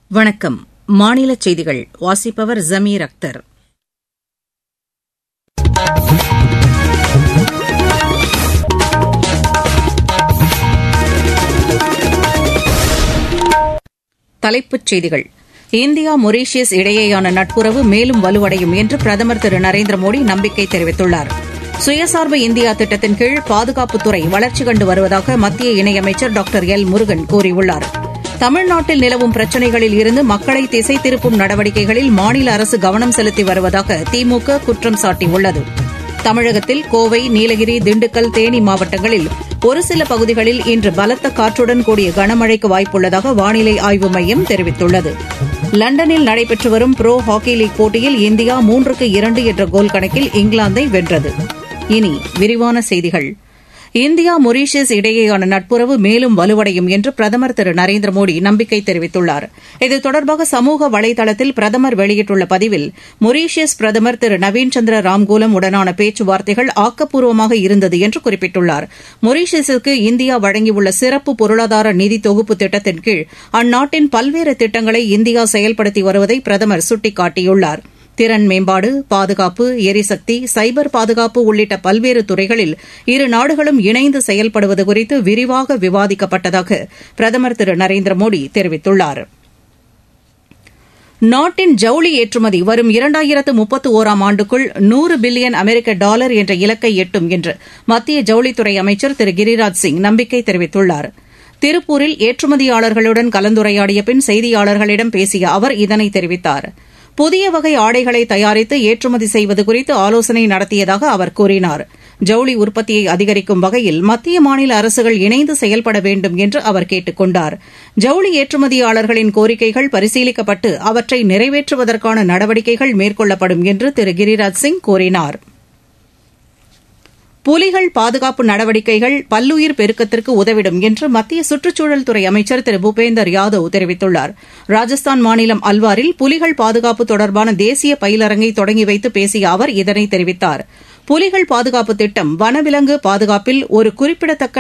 வணக்கம் மாநில செய்திகள் வாசிப்பவர் ஜமீர் அக்தர் தலைப்புச் செய்திகள் இந்தியா மொரீஷியஸ் இடையேயான நட்புறவு மேலும் வலுவடையும் என்று பிரதமர் திரு நரேந்திர மோடி நம்பிக்கை தெரிவித்துள்ளார் சுயசார்பு இந்தியா திட்டத்தின் கீழ் பாதுகாப்புத்துறை வளர்ச்சி கண்டு வருவதாக மத்திய இணையமைச்சர் டாக்டர் எல் முருகன் கூறியுள்ளார் தமிழ்நாட்டில் நிலவும் பிரச்சினைகளில் இருந்து மக்களை திசை திருப்பும் நடவடிக்கைகளில் மாநில அரசு கவனம் செலுத்தி வருவதாக திமுக குற்றம் சாட்டியுள்ளது தமிழகத்தில் கோவை நீலகிரி திண்டுக்கல் தேனி மாவட்டங்களில் ஒரு சில பகுதிகளில் இன்று பலத்த காற்றுடன் கூடிய கனமழைக்கு வாய்ப்புள்ளதாக வானிலை ஆய்வு மையம் தெரிவித்துள்ளது லண்டனில் நடைபெற்று வரும் புரோ ஹாக்கி லீக் போட்டியில் இந்தியா மூன்றுக்கு இரண்டு என்ற கோல் கணக்கில் இங்கிலாந்தை வென்றது இனி விரிவான செய்திகள் இந்தியா மொரீஷியஸ் இடையேயான நட்புறவு மேலும் வலுவடையும் என்று பிரதமர் திரு நரேந்திர மோடி நம்பிக்கை தெரிவித்துள்ளார் இது தொடர்பாக சமூக வலைதளத்தில் பிரதமர் வெளியிட்டுள்ள பதிவில் மொரீஷியஸ் பிரதமர் திரு நவீன் சந்திர ராம்கோலம் உடனான பேச்சுவார்த்தைகள் ஆக்கப்பூர்வமாக இருந்தது என்று குறிப்பிட்டுள்ளார் மொரீஷியஸுக்கு இந்தியா வழங்கியுள்ள சிறப்பு பொருளாதார நிதி தொகுப்பு திட்டத்தின் கீழ் அந்நாட்டின் பல்வேறு திட்டங்களை இந்தியா செயல்படுத்தி வருவதை பிரதமர் சுட்டிக்காட்டியுள்ளாா் திறன் மேம்பாடு பாதுகாப்பு எரிசக்தி சைபர் பாதுகாப்பு உள்ளிட்ட பல்வேறு துறைகளில் இரு நாடுகளும் இணைந்து செயல்படுவது குறித்து விரிவாக விவாதிக்கப்பட்டதாக பிரதமர் திரு நரேந்திர மோடி தெரிவித்துள்ளார் நாட்டின் ஜவுளி ஏற்றுமதி வரும் இரண்டாயிரத்து முப்பத்து ஒராம் ஆண்டுக்குள் நூறு பில்லியன் அமெரிக்க டாலர் என்ற இலக்கை எட்டும் என்று மத்திய ஜவுளித்துறை அமைச்சர் திரு கிரிராஜ் சிங் நம்பிக்கை தெரிவித்துள்ளாா் திருப்பூரில் ஏற்றுமதியாளர்களுடன் கலந்துரையாடிய பின் செய்தியாளர்களிடம் பேசிய அவர் இதனை தெரிவித்தார் புதிய வகை ஆடைகளை தயாரித்து ஏற்றுமதி செய்வது குறித்து ஆலோசனை நடத்தியதாக அவர் கூறினார் ஜவுளி உற்பத்தியை அதிகரிக்கும் வகையில் மத்திய மாநில அரசுகள் இணைந்து செயல்பட வேண்டும் என்று அவர் கேட்டுக் கொண்டார் ஜவுளி ஏற்றுமதியாளர்களின் கோரிக்கைகள் பரிசீலிக்கப்பட்டு அவற்றை நிறைவேற்றுவதற்கான நடவடிக்கைகள் மேற்கொள்ளப்படும் என்று திரு கிரிராஜ் சிங் கூறினாா் புலிகள் பாதுகாப்பு நடவடிக்கைகள் பல்லுயிர் பெருக்கத்திற்கு உதவிடும் என்று மத்திய சுற்றுச்சூழல் துறை அமைச்சர் திரு பூபேந்தர் யாதவ் தெரிவித்துள்ளார் ராஜஸ்தான் மாநிலம் அல்வாரில் புலிகள் பாதுகாப்பு தொடர்பான தேசிய பயிலரங்கை தொடங்கி வைத்து பேசிய அவர் இதனை தெரிவித்தார் புலிகள் பாதுகாப்பு திட்டம் வனவிலங்கு பாதுகாப்பில் ஒரு குறிப்பிடத்தக்க